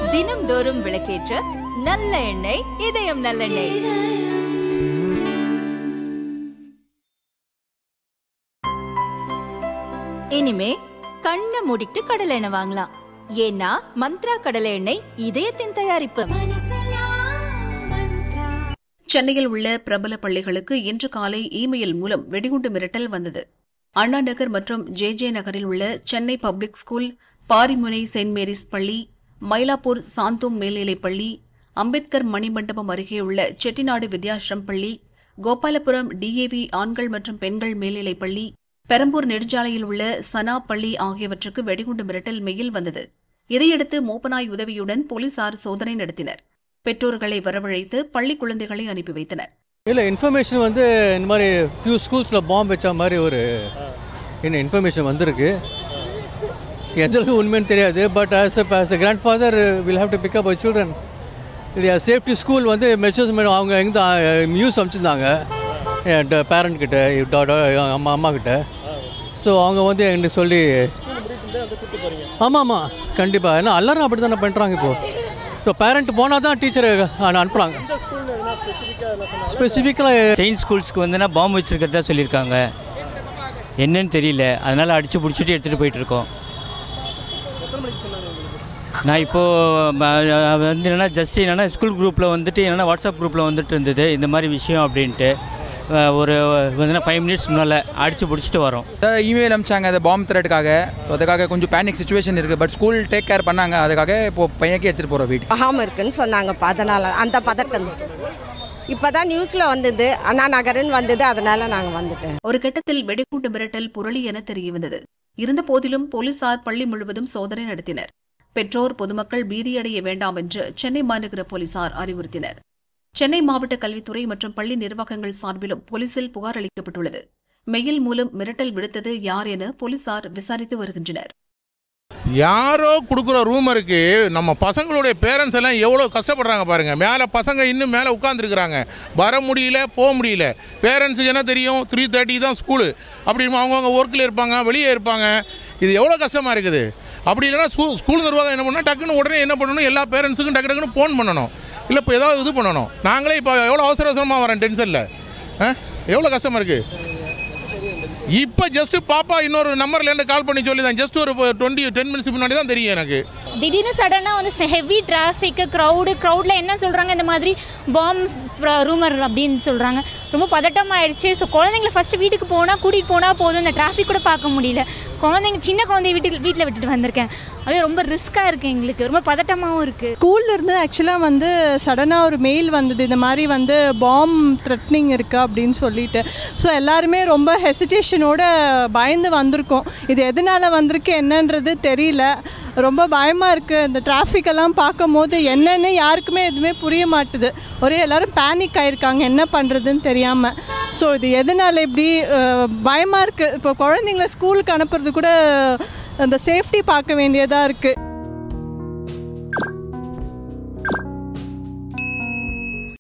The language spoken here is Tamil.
தினம்தோறும் விளக்கேற்ற நல்ல எண்ணெய் இதயம் நல்லெண்ணெய் இனிமே கண்ணை மூடிட்டு கடலை எண்ணெய் வாங்கலாம் ஏன்னா மந்த்ரா கடலை எண்ணெய் இதயத்தின் தயாரிப்பு சென்னையில் உள்ள பிரபல பள்ளிகளுக்கு இன்று காலை இமெயில் மூலம் வெடிகுண்டு மிரட்டல் வந்தது அண்ணா நகர் மற்றும் ஜே ஜே நகரில் உள்ள Chennai public school Parimunai saint Mary's பள்ளி மயிலாப்பூர் சாந்தோம் மேல்நிலைப் பள்ளி அம்பேத்கர் மணிமண்டபம் அருகே உள்ள செட்டிநாடு வித்யாஸ்ரம் பள்ளி கோபாலபுரம் டிஏவி ஆண்கள் மற்றும் பெண்கள் மேல்நிலைப் பள்ளி பெரம்பூர் நெடுஞ்சாலையில் உள்ள சனா பள்ளி ஆகியவற்றுக்கு வெடிகுண்டு மிரட்டல் மெயில் வந்தது இதையடுத்து மோப்பனாய் உதவியுடன் போலீசார் சோதனை நடத்தினர் பெற்றோர்களை வரவழைத்து பள்ளி குழந்தைகளை அனுப்பி வைத்தனர் இல்லை இன்ஃபர்மேஷன் வந்து இந்த மாதிரி ஃபியூ ஸ்கூல்ஸில் பாம்பு வச்ச மாதிரி ஒரு என்ன இன்ஃபர்மேஷன் வந்திருக்கு எந்த அளவுக்கு உண்மைன்னு தெரியாது but as as a grandfather will have to pick up our children இல்லையா சேஃப்டி ஸ்கூல் வந்து மெசேஜ் அவங்க எங்கே நியூஸ் அனுப்பிச்சிருந்தாங்க என் பேரண்ட் கிட்ட அம்மா அம்மா கிட்ட ஸோ அவங்க வந்து என்கிட்ட சொல்லி ஆமாம் ஆமாம் கண்டிப்பாக ஏன்னா எல்லாரும் அப்படி தானே பண்ணுறாங்க இப்போது இப்போ பேரண்ட் போனால் தான் டீச்சர் அனுப்புகிறாங்க ஸ்பெசிஃபிக்காக செயின் ஸ்கூல்ஸ்க்கு வந்துன்னா பாம்பு வச்சுருக்கிறதா சொல்லியிருக்காங்க என்னன்னு தெரியல அதனால் அடித்து பிடிச்சிட்டு எடுத்துகிட்டு போயிட்டு இருக்கோம் நான் இப்போது வந்து என்னென்னா ஜஸ்ட் என்னென்னா ஸ்கூல் குரூப்பில் வந்துட்டு என்னென்னா வாட்ஸ்அப் குரூப்பில் வந்துட்டு இருந்தது இந்த மாதிரி விஷயம் அப்படின்ட்டு அஹ், ஒரு வந்து ஃபைவ் மினிட்ஸ் முன்னால் அடித்து பிடிச்சிட்டு வரோம் இமெயில் அனுப்பிச்சாங்க அந்த பாம்பு த்ரெட்டுக்காக ஸோ அதுக்காக கொஞ்சம் பேனிக் சுச்சுவேஷன் இருக்குது பட் ஸ்கூல் டேக் கேர் பண்ணாங்க அதுக்காக இப்போ பையனுக்கு எடுத்துகிட்டு போகிறோம் வீட்டுக்கு மகாம் இருக்குன்னு சொன்னாங்கப்பா அதனால் அந்த பதட்டம் இப்போ தான் நியூஸில் வந்தது அண்ணா நகருன்னு வந்தது அதனால் நாங்கள் வந்துட்டேன் ஒரு கட்டத்தில் வெடிகுண்டு மிரட்டல் புரளி என தெரியவந்தது இருந்தபோதிலும் போலீசார் பள்ளி முழுவதும் சோதனை நடத்தினர் பெற்றோர் பொதுமக்கள் பீதியடைய வேண்டாம் என்று சென்னை மாநகர போலீசார் அறிவுறுத்தினர் சென்னை மாவட்ட கல்வித்துறை மற்றும் பள்ளி நிர்வாகங்கள் சார்பிலும் போலீசில் புகார் அளிக்கப்பட்டுள்ளது மெயில் மூலம் மிரட்டல் விடுத்தது யார் என போலீசார் விசாரித்து வருகின்றனர் யாரோ கொடுக்குற ரூமருக்கு நம்ம பசங்களுடைய பேரண்ட்ஸ் எல்லாம் எவ்வளோ கஷ்டப்படுறாங்க பாருங்க மேலே பசங்க இன்னும் மேலே உட்காந்துருக்குறாங்க வர முடியல போக முடியல பேரண்ட்ஸுக்கு என்ன தெரியும் த்ரீ தேர்ட்டி தான் ஸ்கூலு அப்படி அவங்கவுங்க ஒர்க்கில் இருப்பாங்க வெளியே இருப்பாங்க இது எவ்வளோ கஷ்டமாக இருக்குது அப்படி இல்லைன்னா ஸ்கூல் ஸ்கூல் நிர்வாகம் என்ன பண்ணணும் டக்குன்னு உடனே என்ன பண்ணணும் எல்லா பேரண்ட்ஸுக்கும் டக்கு டக்குன்னு ஃபோன் பண்ணணும் இல்லை இப்போ ஏதாவது இது பண்ணணும் நாங்களே இப்போ எவ்வளோ அவசர அவசரமாக வரேன் டென்ஷனில் எவ்வளோ கஷ்டமாக இருக்குது இப்போ ஜஸ்ட் பாப்பா இன்னொரு நம்பர்லேருந்து கால் பண்ணி சொல்லி தான் ஜஸ்ட் ஒரு டுவெண்ட்டி டென் மினிட்ஸ் முன்னாடி தான் தெரியும் எனக்கு திடீர்னு சடனாக வந்து ஹெவி டிராஃபிக்கு க்ரௌடு க்ரௌடில் என்ன சொல்கிறாங்க இந்த மாதிரி பாம்ஸ் ரூமர் அப்படின்னு சொல்கிறாங்க ரொம்ப பதட்டமாயிடுச்சு ஸோ குழந்தைங்கள ஃபஸ்ட்டு வீட்டுக்கு போனால் கூட்டிகிட்டு போனால் போதும் இந்த டிராஃபிக் கூட பார்க்க முடியல குழந்தைங்க சின்ன குழந்தைய வீட்டுக்கு வீட்டில் விட்டுட்டு வந்திருக்கேன் அது ரொம்ப ரிஸ்க்காக இருக்குது எங்களுக்கு ரொம்ப பதட்டமாகவும் இருக்குது ஸ்கூல்ல இருந்து ஆக்சுவலாக வந்து சடனாக ஒரு மெயில் வந்தது இந்த மாதிரி வந்து பாம் த்ரெட்னிங் இருக்கு அப்படின்னு சொல்லிட்டு ஸோ எல்லாருமே ரொம்ப ஹெசிடேஷனோட பயந்து வந்திருக்கோம் இது எதனால வந்திருக்கு என்னன்றது தெரியல ரொம்ப பயமாக இருக்குது இந்த traffic எல்லாம் பார்க்கும் போது என்னென்னு யாருக்குமே எதுவுமே புரிய மாட்டுது ஒரே எல்லாரும் பேனிக் ஆயிருக்காங்க என்ன பண்ணுறதுன்னு தெரியாமல் ஸோ இது எதனால இப்படி பயமாக இருக்குது இப்போ குழந்தைங்கள ஸ்கூலுக்கு அனுப்புறது கூட அந்த சேஃப்டி பார்க்க வேண்டியதாக இருக்குது